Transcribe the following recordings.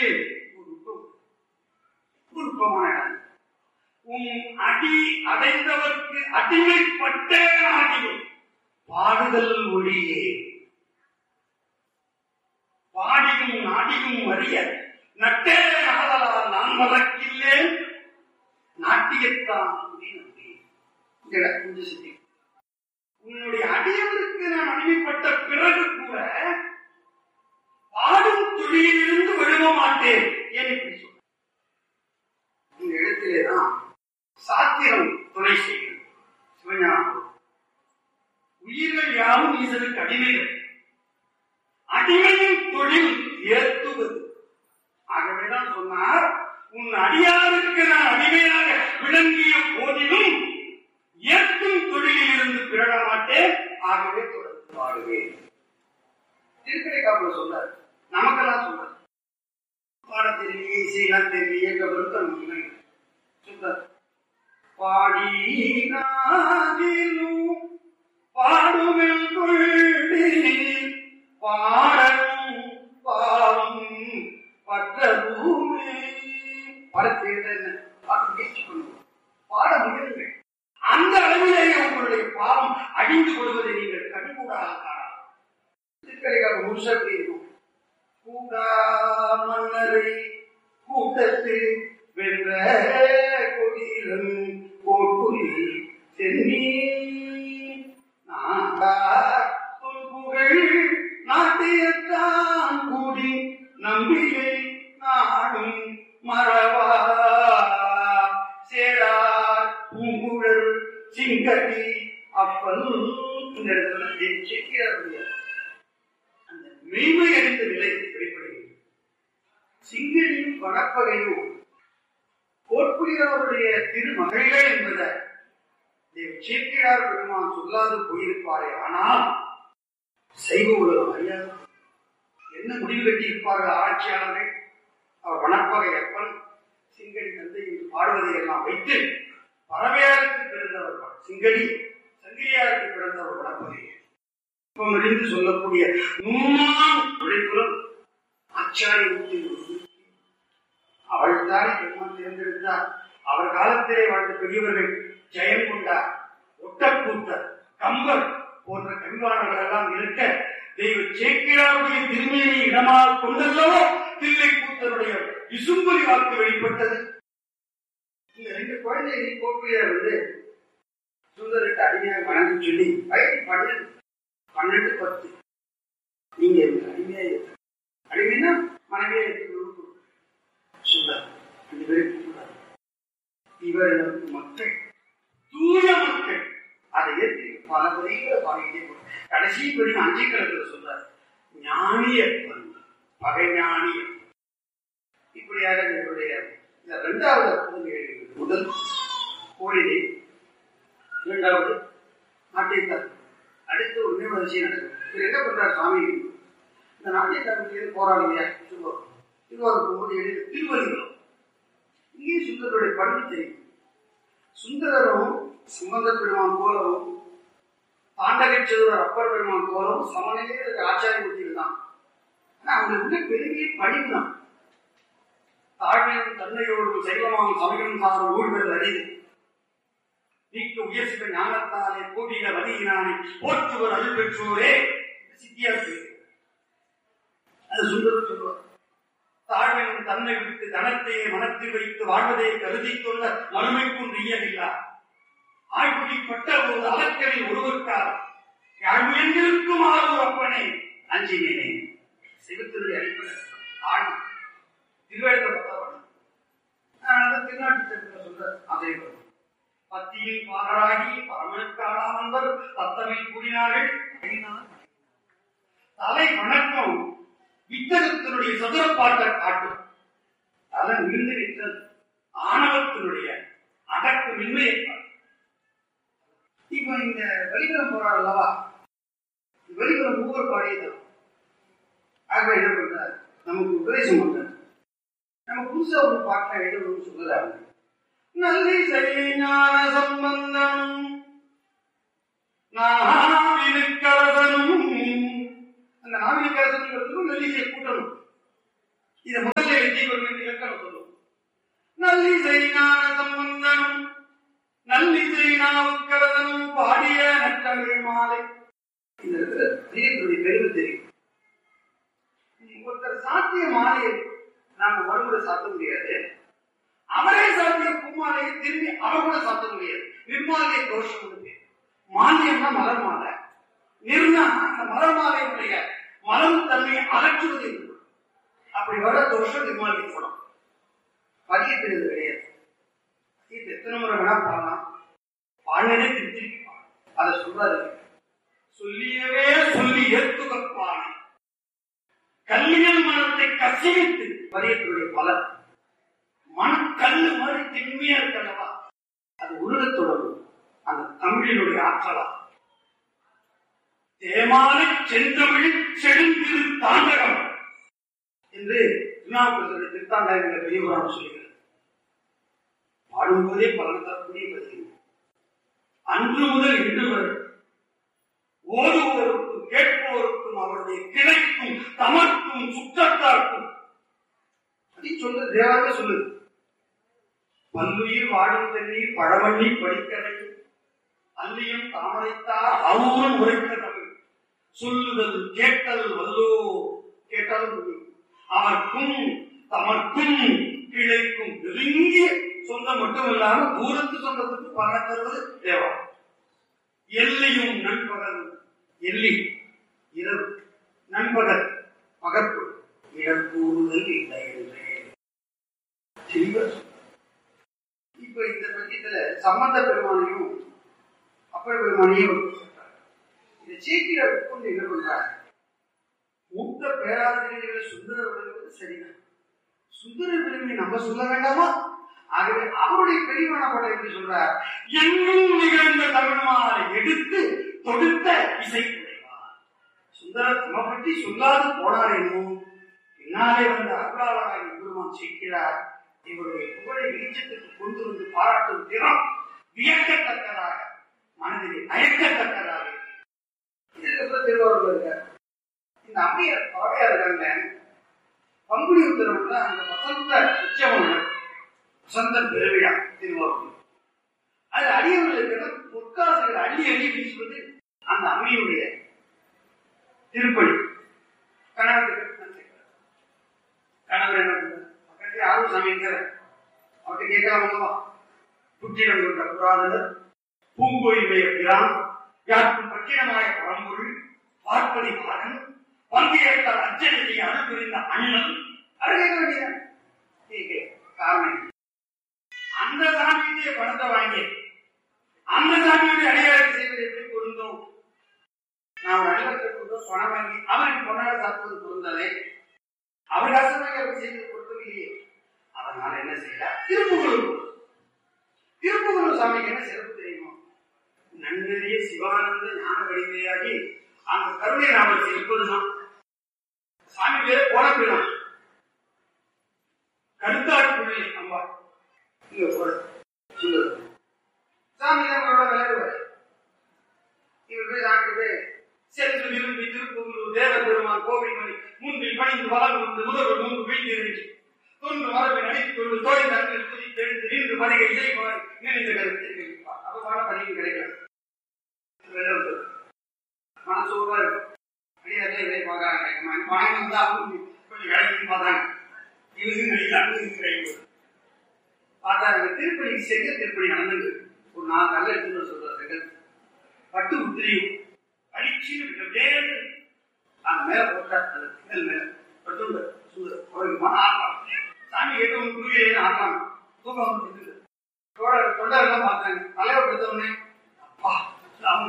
அடியிலே ஒரு நுட்பம். ஒரு நுட்பமான இடம் உன் அடி அடைந்தவர்க்கு அடிமைப்பட்ட நாடியும் பாடுதல் ஒளியே பாடியும் நாடியும் அறிய நட்டே நகலால் நான் மறக்கில்லேன் நாட்டியத்தான் துணி நம்பி இந்த இடம் கொஞ்சம் சிந்தி உன்னுடைய அடியவருக்கு நான் அடிமைப்பட்ட பிறகு கூட பாடும் துளியிலிருந்து விழுவ மாட்டேன் ஏன் இப்படி சொல்ற இந்த இடத்திலேதான் சாத்திரம் துணை செய்கிறது சிவஞானம் உயிர்கள் யாவும் ஈசனுக்கு அடிமைகள் அடிமையின் தொழில் ஏற்றுவது ஆகவேதான் சொன்னார் உன் அடியாருக்கு நான் அடிமையாக விளங்கிய போதிலும் ஏற்கும் தொழிலில் இருந்து பிறட மாட்டேன் ஆகவே தொடர்ந்து பாடுவேன் திருக்கடை காப்புல சொல்றார் நமக்கெல்லாம் சொல்றார் பாட தெரியலையே இசையெல்லாம் தெரியலையே கவர்த்தம் சொல்றார் பாடி நாதிலும் பாடுமெல் கொள்ளி பாடலும் பாவம் பற்றதுமே பாட தெரியல என்ன பாட முயற்சி பண்ணுவோம் பாட முயலுங்கள் அந்த அளவிலேயே உங்களுடைய பாவம் அழிந்து கொள்வதை நீங்கள் கண்கூடாக காணலாம் திருக்கடைக்காக முழுசா எப்படி இருக்கும் கூடா மன்னரை கூட்டத்து வென்ற கொடியிலும் கோட்டுரி சென்னி நாடார் புகழ் நாட்டியத்தான் கூடி நம்பியை நாடும் மறவா சேரார் பூங்குழல் சிங்கடி அப்பல் இந்த இடத்துல ஜெயிக்கிறாருடைய அந்த மெய்மை அறிந்த நிலை வெளிப்படுகிறது சிங்கடியும் வடப்பகையும் கோட்புலியவருடைய திருமகளிகள் என்பதை சேக்கிழார் பெருமான் சொல்லாது போயிருப்பாரே ஆனால் சைவ உலகம் அறியாது என்ன முடிவு கட்டியிருப்பார்கள் ஆட்சியாளர்கள் அவர் வனப்பகை அப்பன் சிங்கடி தந்தை என்று பாடுவதை எல்லாம் வைத்து பறவையாருக்கு பிறந்தவர் சிங்கடி சங்கிலியாருக்கு பிறந்தவர் வனப்பகை இப்ப இருந்து சொல்லக்கூடிய நூறாம் உழைப்புலம் ஆச்சாரிய அவள் தானே பெருமான் தேர்ந்தெடுத்தார் அவர் காலத்திலே வாழ்ந்த பெரியவர்கள் ஜெயம் கொண்டார் ஒட்டக்கூத்தர் கம்பர் போன்ற கவிவாளர்கள் எல்லாம் இருக்க தெய்வ சேக்கிழாருடைய திருமேனி இடமாக கொண்டல்லவோ தில்லை கூத்தருடைய விசும்பலி வாக்கு வெளிப்பட்டது இந்த ரெண்டு குழந்தைகளை கோப்பியார் வந்து சுந்தருக்கு அடிமையாக வணங்கி சொல்லி வயது பன்னெண்டு பன்னெண்டு பத்து நீங்க எனக்கு அடிமையா இருக்கு அடிமைன்னா மனைவியா இருக்கு சுந்தர் ரெண்டு பேரும் கூப்பிடுறாரு. இவர் எனக்கு மக்கள் தூய மக்கள் அதை ஏற்றி பல வரிகளை பாடிட்டே போறார். கடைசி படி அஞ்சு கிழக்குல சொல்றார் ஞானியப்பன் பகை ஞானியப்பன் இப்படியாக என்னுடைய இந்த இரண்டாவது அற்புதம் எழுதுகிறது முதல் கோழிலை இரண்டாவது நாட்டியத்தார் அடுத்து ஒரு நிகழ்ச்சி நடக்கும் இவர் என்ன பண்றார் சுவாமி இந்த நாட்டியத்தாரத்திலிருந்து போராடுங்க திருவாரூர் திருவாரூர் போகும்போது எழுதி திருவள்ளுவரம் இங்கே சுந்தரருடைய பண்பு தெரியும் சுந்தரரும் சுமந்த பெருமான் போலவும் தாண்டகச்சதுவர் அப்பர் பெருமான் போலவும் சமநிலையில் இருக்க ஆச்சாரியமூர்த்திகள் தான் ஆனா அவங்களுக்கு பெரிய பணிவு தான் தாழ்மையும் தன்மையோடும் சைவமாம் சமயம் சாரும் ஊழ்கள் அறிவு நீக்கு உயர்சித ஞானத்தாலே கூடிய வதியினானை போற்றுவர் அருள் பெற்றோரே சித்தியா சொல்லுது அது சுந்தரம் சொல்லுவார் தாழ்மையும் தன்னை விட்டு தனத்தையே மனத்தில் வைத்து வாழ்வதை கருதி கொள்ள மறுமைக்கும் நீயவில்லா ஆழ்குடிப்பட்ட ஒரு அலக்கரில் ஒருவருக்கார் யாழ்மையெங்கிருக்கும் ஆறு அப்பனே அஞ்சினேனே சிவத்தினுடைய அடிப்படை ஆழ் திருவேட்ட பத்தவன் திருநாட்டு சொல்ற அதே போல பத்தியில் பாகராகி பரமனுக்காளாமன்பர் தத்தமில் கூடினார்கள் தலை வணக்கம் வித்தகத்தினுடைய சதுரப்பாட்டை காட்டும் தலை நின்று விட்டது ஆணவத்தினுடைய அடக்கு மின்மையை காட்டும். இப்ப இந்த வெளிபுறம் போறாள் அல்லவா வெளிபுறம் ஒவ்வொரு பாடியதும் ஆகவே என்ன பண்றார் நமக்கு உபதேசம் பண்றார் நம்ம புதுசா ஒரு பாட்டை எழுதணும்னு சொல்லல நல்லி ஞான சம்பந்தம் நாவினுக்கரசனும் அந்த நாவினுக்கரசனுங்கிறதுக்கும் நல்லிசை கூட்டணும் இதை முதல்ல எழுதி விஜய் வரும் இலக்கணம் சொல்லும் நல்லிசை ஞான சம்பந்தனும் நல்லிசை நாவுக்கரசனும் பாடிய நற்றமிழ் மாலை இந்த இடத்துல தீர்த்துடைய பெருமை தெரியும் ஒருத்தர் சாத்திய மாலையை நாங்க மறுமுறை சாத்த முடியாது அவரே சாத்திய பூமாலையை திரும்பி அவர் கூட சாத்த முடியாது நிர்மாலைய தோஷம் உண்டு மானியம்னா மலர் மாலை நிர்ணா அந்த மலர் மாலையுடைய மலம் தன்மையை அகற்றுவது என்று அப்படி வர தோஷம் நிர்மாலிக்க போனோம் பதியத்திலிருந்து கிடையாது இது எத்தனை முறை வேணா பாடலாம் பாடினதே திருப்பி அதை சொல்றாரு சொல்லியவே சொல்லி ஏத்துகப்பானை கல்லியல் மனத்தை கசிவித்து பதியத்தினுடைய பலன் மனக்கல்லு மாதிரி திண்மையா இருக்கல்லவா அது உருகத் தொடங்கும் அந்த தமிழினுடைய ஆற்றலா தேமாலை செந்தமிழ் செழுந்திரு தாண்டகம் என்று திருநாவுக்கரசருடைய திருத்தாண்டகங்களை பெரியவராக சொல்கிறது பாடும்போதே பலன் தரக்கூடிய பதிவு அன்று முதல் இன்று வரை ஓதுவோருக்கும் கேட்போருக்கும் அவருடைய கிளைக்கும் தமர்க்கும் சுற்றத்தார்க்கும் அப்படி சொல்றது தேவாக சொல்லுது பல்லுயிர் வாழும் தண்ணீர் பழவள்ளி படிக்கதை அல்லியும் தாமரைத்தார் அவரும் உரைத்த தமிழ் சொல்லுதல் கேட்டல் வல்லோ கேட்டாலும் புரியும் அவர்க்கும் தமர்க்கும் கிளைக்கும் நெருங்கிய சொந்தம் மட்டுமல்லாம தூரத்து சொந்தத்துக்கு பலன் தருவது தேவா எல்லையும் நண்பகலும் எல்லி இரவு நண்பகல் பகற்பு இழக்கூறுதல் இல்லை என்றே தெளிவா சொல்றார். இப்ப இந்த பட்சத்துல சம்பந்த பெருமானையும் அப்பர் பெருமானையும் ஒருத்தர் சொல்றார். இந்த சீக்கிரம் உட்கொண்டு என்ன பண்றாங்க மூத்த பேராசிரியர்களை சுந்தர விளங்குவது சரிதான் சுந்தர விளங்கி நம்ம சொல்ல வேண்டாமா ஆகவே அவருடைய பெரியவன படம் எப்படி சொல்றார் எங்கும் நிகழ்ந்த தமிழ்மாலை எடுத்து தொடுத்த இசை புரிவார் சுந்தர தம்மை பற்றி சொல்லாது போனாரேனோ பின்னாலே வந்த அருளாளராக பெருமான் சேர்க்கிறார் இவருடைய புகழை வெளிச்சத்துக்கு கொண்டு வந்து பாராட்டும் திறம் வியக்கத்தக்கதாக மனதிலே அயக்கத்தக்கதாக இதுக்கப்புறம் திருவாரூர்ல இருக்கார் இந்த அம்மையார் பாவையா இருக்காங்க பங்குனி உத்தரவுல அந்த வசந்த உற்சவம் நடக்கும். வசந்த பெருவிழா திருவாரூர் அது அடியவர்களுக்கு பொற்காசுகள் அள்ளி அள்ளி வீசுவது அந்த அம்மையுடைய திருப்பணி கணவருக்கு கணவர் என்ன பண்றார்? பக்கத்துல யாரும் சமைக்கிற அவர்கிட்ட கேட்காம புற்றிடம் கொண்ட புராதனர் பூங்கோயிலுடைய பிரான் யாருக்கும் பக்கிரமாய பழம்பொருள் பார்ப்பதி பாகன் பங்கேற்றால் அர்ச்சனை செய்ய அனுப்புகின்ற அண்ணன் அது கேட்க வேண்டிய கேட்க காரணம் என்ன? அந்த சாமியுடைய பணத்தை வாங்கி அந்த சாமியுடைய அடையாளத்தை செய்வது எப்படி பொருந்தும் நான் ஒரு அடிவத்தை கொண்டு பணம் வாங்கி அவருக்கு பொன்னாட சாப்பிடுவது பொருந்ததே அவர் கஷ்டமாக அவர் செய்வது பொருத்தவில்லையே அதனால என்ன செய்யலாம் திருப்புகழ் திருப்புகழ் சாமிக்கு என்ன சிறப்பு தெரியுமா நன்னறிய சிவானந்த ஞான வடிவையாகி அந்த கருணை நாமத்தை இருப்பதுதான் சாமி பேரு போனப்பிடான் கருத்தாடு பிள்ளை அம்மா இங்க போற சொல்லுது சாமி நம்மளோட விளையாடுவார் இவர் போய் சாமிட்டு சென்று விரும்பி திருப்பூர் தேவ பெருமான் கோவில் மணி முன்பில் பணிந்து வளர்ந்து வந்து முதல்வர் முன்பு வீழ்ந்து தொன்று மரபை நடித்துக் கொண்டு தோழி தரத்தில் துதி தெரிந்து நின்று பணிகை செய்வார் நினைந்த கருத்தை தெரிவிப்பார் அப்பமான பணிக்கு கிடைக்கிறது மனசோர்வா இருக்கும் அடியாரே இதை பார்க்கறாங்க பணம் வந்தா அவங்க கொஞ்சம் கிடைக்கும் பார்த்தாங்க இவங்க கிடைக்காங்க இவங்க கிடைக்கும் பார்த்தாங்க திருப்பணி செங்க திருப்பணி நடந்தது ஒரு நாலு நல்ல எடுத்துன்னு சொல்றாரு செங்கல் பட்டு உத்திரியும் அடிச்சு வேறு அந்த மேல போட்டார் அந்த திங்கள் மேல பட்டு சூழல் அவருக்கு மன ஆட்டம் சாமி கேட்டு உங்க குருவிலே ஆட்டம் தூக்கம் வந்து தோழர் தொண்டரெல்லாம் பார்த்தாங்க தலைவர் எடுத்தவொடனே அப்பா சாமி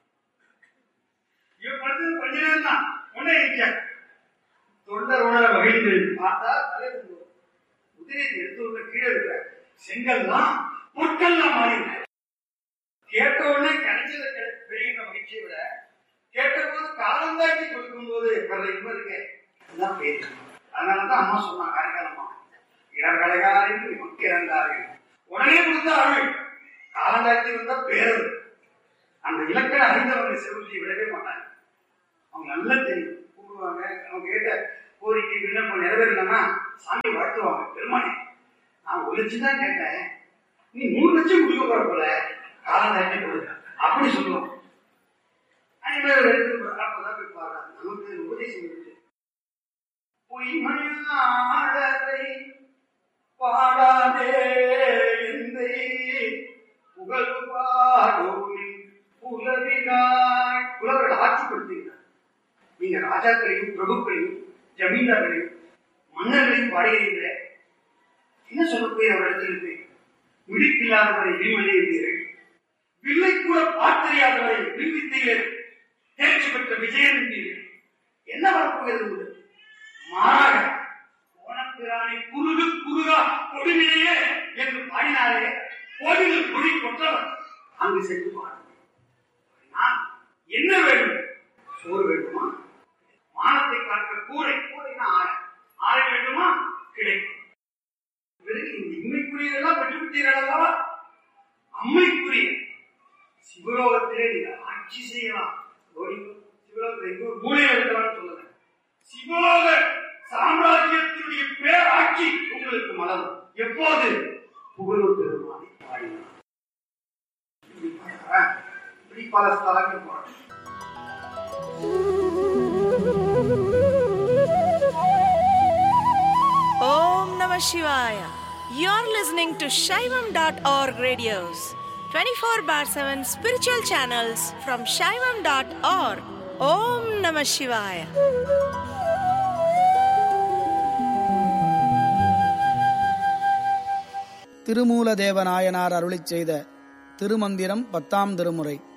இவன் படுத்தது கொஞ்ச நேரம் தான் உடனே இருக்கார் தொண்டர் உணர மகிழ்ந்து பார்த்தா தலைவர் உதிரியை எடுத்து விட்டு கீழே இருக்கிற செங்கல்லாம் பொற்கல்லாம் மாறி இருக்கு. கேட்ட உடனே கிடைச்சது கிடை- பெரிய மகிழ்ச்சியை விட கேட்ட போது காலந்தாட்சி கொடுக்கும் போது வர்ற இன்பம் இருக்கே அதுதான் பேரு அதனாலதான் அம்மா சொன்னாங்க காரைக்காலம்மா இடர்கலைகாரின் மக்கிரங்காரின் உடனே கொடுத்த அருள் காலந்தாட்சி வந்தா பேரு அந்த இலக்கண அறிந்தவங்க செல்வத்தை விடவே மாட்டாங்க அவங்க நல்லா தெரியும் கூப்பிடுவாங்க அவங்க கேட்ட கோரிக்கை விண்ணப்பம் நிறைவேறலன்னா சாமி வாழ்த்துவாங்க பெருமானே நான் ஒரு லட்சம் தான் கேட்டேன் நீ மூணு லட்சம் கொடுக்க போற போல காலம் தாண்டி கொடுக்க அப்படி சொல்லுவோம் அதே மாதிரி ஒரு இடத்துக்கு போறா, அப்பதான் போய் பாடுறாங்க நமக்கு உபதேசம் இருக்கு பொய்மணியாடரை பாடாதே எந்தை புகழ் பாடோனின் புலவினாய் புலவர்கள் ஆட்சிப்படுத்துகிறார் நீங்க ராஜாக்களையும் பிரபுக்களையும் ஜமீன்தார்களையும் மன்னர்களையும் பாடுகிறீங்க என்ன சொல்ல போய் அவர் இடத்துல போய் விழிப்பில்லாதவரை விழிமணி இருந்தீர்கள் வில்லை கூட பார்த்தறியாதவரை வில்வித்தையில் தேர்ச்சி பெற்ற விஜயன் என்பீர்கள் என்ன வரப்போகிறது உங்களுக்கு மாறாக கோணப்பிரானை குருகு குருகா கொடுமையே என்று பாடினாரே கோவிலில் மொழி கொற்றவர் அங்கு சென்று பாருங்கள் நான் என்ன வேண்டும் சோறு வேண்டுமா மானத்தை காக்க கூரை கூரைனா ஆடை ஆடை வேண்டுமா கிடைக்கும் பிறகு இந்த இம்மைக்குரியதெல்லாம் பெற்றுவிட்டீர்கள் அல்லவா அம்மைக்குரிய சிவலோகத்திலே நீங்கள் ஆட்சி செய்யலாம் ஓடி சிவலோகத்தில் எங்க ஒரு மூலையில் இருக்கலாம்னு சொல்லுங்க சிவலோக சாம்ராஜ்யத்தினுடைய பேராட்சி உங்களுக்கு மலரும் எப்போது புகழூர் பெருமானை பாடினார் இப்படி பாடுறா? இப்படி பல ஸ்தலங்கள் பாடுறோம் Om Namah Shivaya. You're listening to Shaivam.org radios, 24 bar 7 spiritual channels from Shaivam.org. Om Namah Shivaya. திருமூலதேவ Nayanar அருளிச் செய்த திருமந்திரம் பத்தாம் திருமுறை